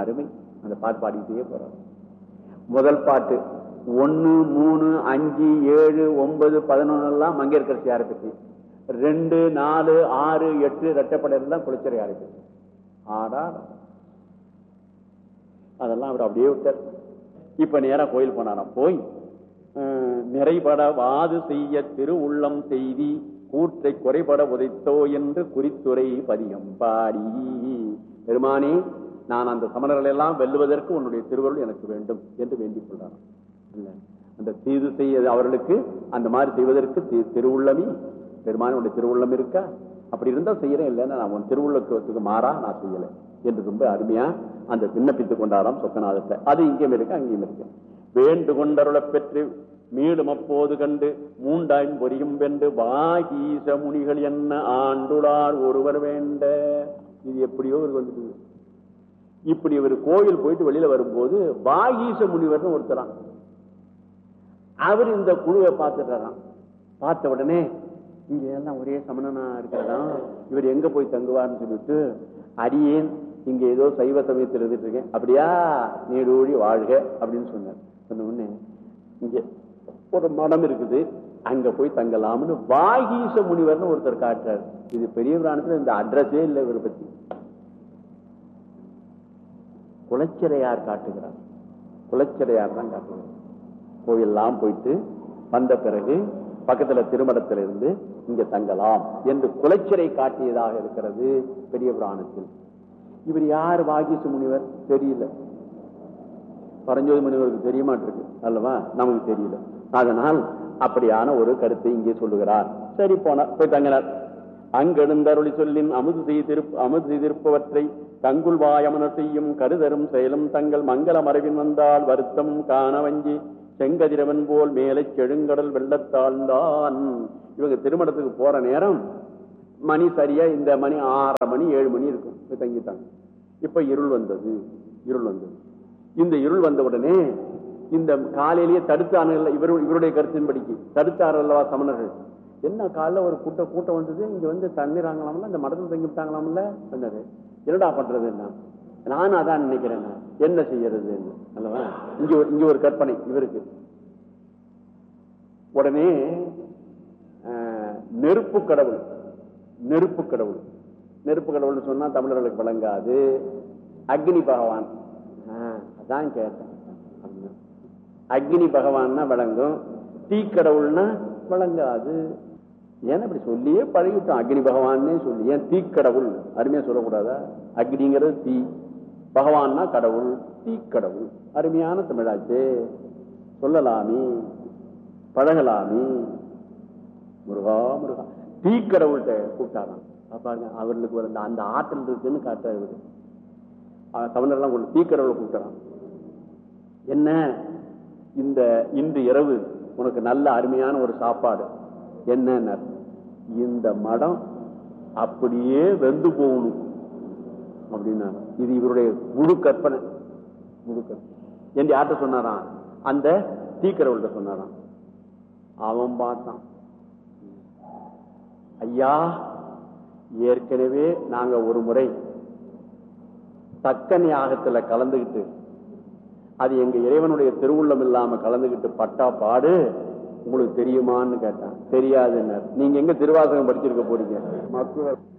அருமை அந்த பாட்டு பாடிக்கிட்டே போறாரு முதல் பாட்டு ஒன்னு மூணு அஞ்சு ஏழு ஒன்பது பதினொன்னு எல்லாம் மங்கையர்கரசியாரை பற்றி ரெண்டு நாலு ஆறு எட்டு ரெட்டப்படை எல்லாம் குளிச்சரையாரை பற்றி ஆடா அதெல்லாம் அவர் அப்படியே விட்டார் இப்ப நேரா கோயில் போனாராம் போய் அஹ், நிறைபட வாது செய்ய திரு உள்ளம் செய்தி கூற்றை குறைபட உதைத்தோ என்று குறித்துரை பதிகம் பாடி பெருமானே நான் அந்த சமணர்கள் எல்லாம் வெல்லுவதற்கு உன்னுடைய திருவருள் எனக்கு வேண்டும் என்று வேண்டிக் கொள்றாராம் இல்ல அந்த தீது செய்ய அவர்களுக்கு அந்த மாதிரி செய்வதற்கு தி- திருவுள்ளமே பெருமானே உன்னுடைய திருவுள்ளம் இருக்கா அப்படி இருந்தா செய்யறேன் இல்லைன்னா நான் உன் திருவுள்ளத்துக்கு மாறா நான் செய்யல என்று ரொம்ப அருமையா அந்த விண்ணப்பித்துக் கொண்டாராம் சொக்கநாதத்தை அது இங்கேயும் இருக்கு அங்கேயும் இருக்கு வேண்டு கொண்டருளப் பெற்று மீண்டும் அப்போது கண்டு மூண்டாயும் பொரியும் வென்று வாகீச முனிகள் என்ன ஆண்டுளார் ஒருவர் வேண்ட இது எப்படியோ இவருக்கு வந்துட்டு இப்படி இவர் கோயில் போயிட்டு வெளியில வரும்போது வாகீச முனிவர்னு ஒருத்தரான் அவர் இந்த குழுவை பார்த்துட்டாராம் பார்த்த உடனே இங்க எல்லாம் ஒரே சமணனா இருக்கிறதா இவர் எங்க போய் தங்குவார்னு சொல்லிட்டு அடியேன் இங்க ஏதோ சைவ சமயத்தில் இருந்துட்டு இருக்கேன் அப்படியா நீடூழி வாழ்க அப்படின்னு சொன்னார் சொன்ன உடனே இங்க ஒரு மடம் இருக்குது அங்க போய் தங்கலாம்னு வாகீச முனிவர்னு ஒருத்தர் காட்டுறாரு இது பெரிய புராணத்துல இந்த அட்ரஸே இல்லை இவரை பத்தி குலச்சிறையார் காட்டுகிறார் குலச்சிறையார் தான் காட்டுகிறார் கோயிலெல்லாம் போயிட்டு வந்த பிறகு பக்கத்துல திருமணத்தில் இருந்து இங்க தங்கலாம் என்று குலச்சிறை காட்டியதாக இருக்கிறது பெரிய புராணத்தில் இவர் யார் வாகிசு முனிவர் தெரியல பரஞ்சோதி முனிவருக்கு தெரிய மாட்டிருக்கு அல்லவா நமக்கு தெரியல அதனால் அப்படியான ஒரு கருத்தை இங்கே சொல்லுகிறார் சரி போனார் போய் தங்கினார் அங்கெழுந்தருளி சொல்லின் அமுது செய்திருப்ப அமுது செய்திருப்பவற்றை கங்குல் வாயமன செய்யும் கருதரும் செயலும் தங்கள் மங்கள மறைவின் வந்தால் வருத்தம் காண வஞ்சி செங்கதிரவன் போல் மேலே செழுங்கடல் வெள்ளத்தாழ்ந்தான் இவங்க திருமணத்துக்கு போற நேரம் மணி சரியா இந்த மணி ஆறரை மணி ஏழு மணி இருக்கும் போய் தங்கிட்டாங்க இப்ப இருள் வந்தது இருள் வந்தது இந்த இருள் வந்த உடனே இந்த காலையிலேயே தடுத்தார்கள் இவர் இவருடைய கருத்தின்படிக்கு தடுத்தார் அல்லவா சமணர்கள் என்ன காலைல ஒரு கூட்டம் கூட்டம் வந்தது இங்க வந்து தங்கிறாங்களாம்ல இந்த மடத்தில் தங்கி விட்டாங்களாம்ல சொன்னாரு என்னடா பண்றது என்ன நானும் அதான் நினைக்கிறேன் நான். என்ன செய்யறது அல்லவா இங்க ஒரு- இங்க ஒரு கற்பனை இவருக்கு உடனே ஆஹ், நெருப்பு கடவுள் நெருப்பு கடவுள் நெருப்பு கடவுள்னு சொன்னா தமிழர்களுக்கு விளங்காது அக்னி பகவான் ஆஹ், அதான் கேட்டேன் அப்படின்னா. அக்னி பகவான்னா விளங்கும் தீ கடவுள்னா விளங்காது ஏன்னா இப்படி சொல்லியே பழகிட்டோம் அக்னி பகவான்னே சொல்லி ஏன் தீக்கடவுள் அருமையா சொல்லக்கூடாதா அக்னிங்கிறது தீ பகவான்னா கடவுள் தீக்கடவுள் அருமையான தமிழாச்சே சொல்லலாமே பழகலாமே முருகா முருகா தீக்கடவுள்கிட்ட கூப்பிட்டாராம் அப்ப பாருங்க அவர்களுக்கு ஒரு அந்த- அந்த ஆற்றல் இருக்குன்னு காட்டுறாரு இவரு அவன் தமிழர்லாம் கொண்டு தீக்கடவுளை கூப்பிட்டாராம் என்ன இந்த இன்று இரவு உனக்கு நல்ல அருமையான ஒரு சாப்பாடு என்ன இந்த மடம் அப்படியே வெந்து போகணும் அப்படின்னா இது இவருடைய முழு கற்பனை முழு கற்பனை என்று யார்கிட்ட சொன்னாராம் அந்த தீக்கரவள்கிட்ட சொன்னாராம் அவன் பார்த்தான் ஐயா ஏற்கனவே நாங்க ஒரு முறை தக்கன் யாகத்துல கலந்துகிட்டு அது எங்க இறைவனுடைய திருவுள்ளம் இல்லாம கலந்துகிட்டு பட்டா பாடு உங்களுக்கு தெரியுமான்னு கேட்டான் தெரியாதுன்னு நீங்க எங்க திருவாசகம் படிச்சிருக்க போறீங்க மக்குவர்